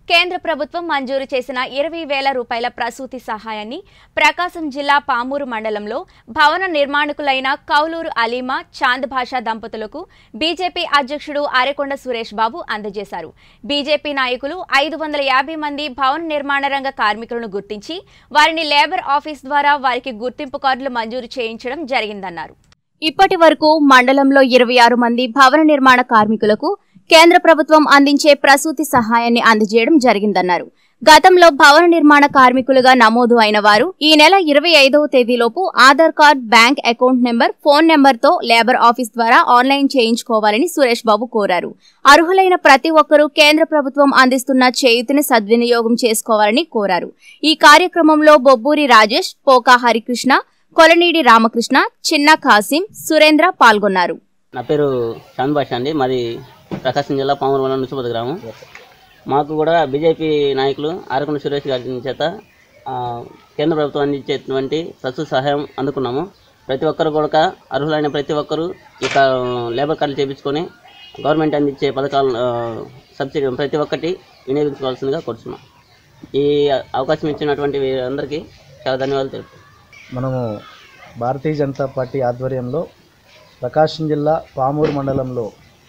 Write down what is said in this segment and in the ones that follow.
కేంద్ర ప్రభుత్వం మంజూరు చేసిన ఇరవై వేల రూపాయల ప్రసూతి సహాయాన్ని ప్రకాశం జిల్లా పామూరు మండలంలో భవన నిర్మాణకులైన కౌలూరు అలీమా చాంద్ భాషా దంపతులకు బీజేపీ అధ్యక్షుడు అరెకొండ సురేష్ బాబు అందజేశారు బీజేపీ నాయకులు ఐదు వందల యాభై మంది భవన నిర్మాణ రంగ కార్మికులను గుర్తించి వారిని లేబర్ ఆఫీస్ ద్వారా వారికి గుర్తింపు కార్డులు మంజూరు చేయించడం జరిగిందన్నారు ఇప్పటి వరకు మండలంలో ఇరవై ఆరు మంది భవన నిర్మాణ కార్మికులకు కేంద్ర ప్రభుత్వం అందించే ప్రసూతి సహాయాన్ని అందజేయడం జరిగిందన్నారు గతంలో భవన నిర్మాణ కార్మికులుగా నమోదు అయిన వారు ఈ నెల ఇరవై ఐదవ తేదీలోపు Aadhaar card bank account number phone నెంబర్తో లేబర్ ఆఫీస్ ద్వారా ఆన్లైన్ చేయించుకోవాలని సురేష్ బాబు కోరారు అర్హులైన ప్రతి ఒక్కరూ కేంద్ర ప్రభుత్వం అందిస్తున్న చేయుతిని సద్వినియోగం చేసుకోవాలని కోరారు ఈ కార్యక్రమంలో బొబ్బూరి రాజేష్ పోకా హరికృష్ణ కొలనీడి రామకృష్ణ చిన్న కాసిం సురేంద్ర పాల్గొన్నారు నా పేరు చాంద్ భాష అండి మాది ప్రకాశం జిల్లా పామూరు మండలం నుంచిపోత గ్రామం మాకు కూడా బీజేపీ నాయకులు ఆరకొండ సురేష్ గారి చేత ఆ, కేంద్ర ప్రభుత్వం అందించేటువంటి ప్రస్తుత సహాయం అందుకున్నాము ప్రతి ఒక్కరు కూడా అర్హులైన ప్రతి ఒక్కరూ ఇక లేబర్ కార్డులు చేయించుకొని గవర్నమెంట్ అందించే పథకాలు ఆ, సబ్సిడీ ప్రతి ఒక్కటి వినియోగించుకోవాల్సిందిగా కోరుతున్నాం ఈ అవకాశం ఇచ్చినటువంటి అందరికీ చాలా ధన్యవాదాలు తెలుపు మనము భారతీయ జనతా పార్టీ ఆధ్వర్యంలో ప్రకాశం జిల్లా పామూరు మండలంలో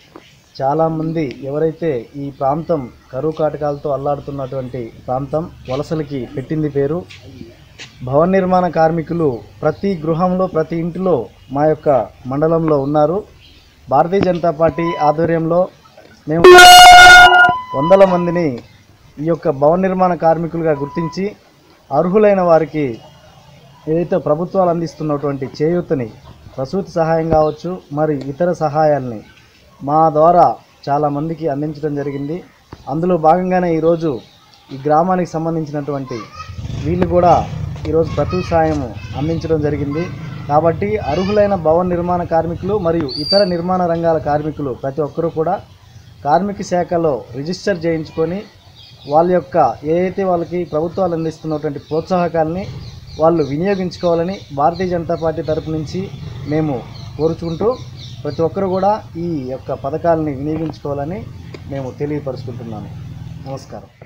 చాలామంది ఎవరైతే ఈ ప్రాంతం కరువు కాటకాలతో అల్లాడుతున్నటువంటి ప్రాంతం వలసలకి పెట్టింది పేరు భవన నిర్మాణ కార్మికులు ప్రతి గృహంలో ప్రతి ఇంటిలో మా యొక్క మండలంలో ఉన్నారు భారతీయ జనతా పార్టీ ఆధ్వర్యంలో మేము వందల మందిని ఈ యొక్క భవన నిర్మాణ కార్మికులుగా గుర్తించి అర్హులైన వారికి ఏదైతే ప్రభుత్వాలు అందిస్తున్నటువంటి చేయూతని ప్రసూతి సహాయం కావచ్చు మరి ఇతర సహాయాల్ని మా ద్వారా చాలామందికి అందించడం జరిగింది అందులో భాగంగానే ఈరోజు ఈ గ్రామానికి సంబంధించినటువంటి వీళ్ళు కూడా ఈరోజు ప్రసూతి సహాయం అందించడం జరిగింది కాబట్టి అర్హులైన భవన నిర్మాణ కార్మికులు మరియు ఇతర నిర్మాణ రంగాల కార్మికులు ప్రతి ఒక్కరూ కూడా కార్మిక శాఖలో రిజిస్టర్ చేయించుకొని వాళ్ళ యొక్క ఏదైతే వాళ్ళకి ప్రభుత్వాలు అందిస్తున్నటువంటి ప్రోత్సాహకాలని వాళ్ళు వినియోగించుకోవాలని భారతీయ జనతా పార్టీ తరపు నుంచి మేము కోరుచుకుంటూ ప్రతి ఒక్కరు కూడా ఈ యొక్క పథకాలని వినియోగించుకోవాలని మేము తెలియపరుచుకుంటున్నాము నమస్కారం